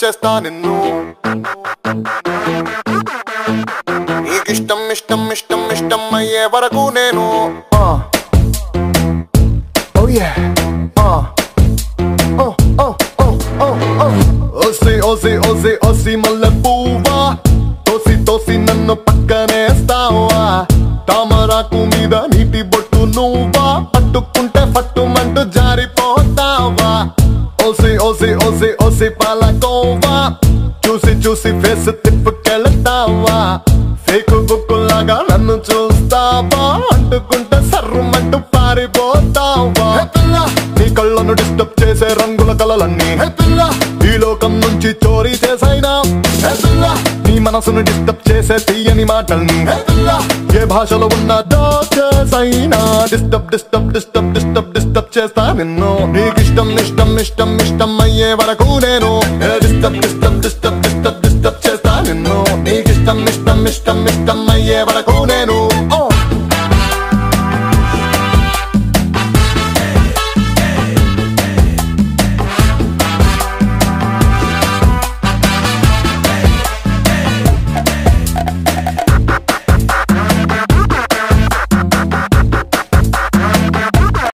చేస్తా నిన్ను నీకిష్టం ఇష్టం ఇష్టం ఇష్టం అయ్యే వరకు నేను Uh. Oh yeah. Uh. Oh, oh, oh, oh, oh. ఓసి ఓసి ఓసి ఓసి మల్లె పువ్వా తోసి తోసి నన్ను పక్కనేస్తావా తామరాకు మీద నీటి బొట్టు నువ్వా పట్టుకుంటే పట్టుమంటూ జారిపోతావా ఓసి ఓసి ఓసి ఓసి పాలకోవా చూసి చూసి ఫేస్ తిప్పుకెళ్తావా ఫేక్ బుక్ లాగా నన్ను చూస్తావా అంటుకుంటే సర్రుమంటూ పారిపోతావా హే పిల్ల, నీ కళ్ళను డిస్టర్బ్ చేసే రంగుల కలలన్నీ హే పిల్ల, ఈ లోకం నుంచి చోరీ చేసైనా హే పిల్ల, నీ మనసును డిస్టర్బ్ చేసే తీయని మాటల్ని హే పిల్ల, ఏ భాషలో ఉన్న దాచేసైనా disturb disturb disturb disturb disturb చేస్తా నిన్ను నీకిష్టం ఇష్టం ఇష్టం ఇష్టం అయ్యే వరకు నేను disturb disturb disturb disturb disturb చేస్తా నిన్ను నీకిష్టం ఇష్టం ఇష్టం ఇష్టం అయ్యే వరకు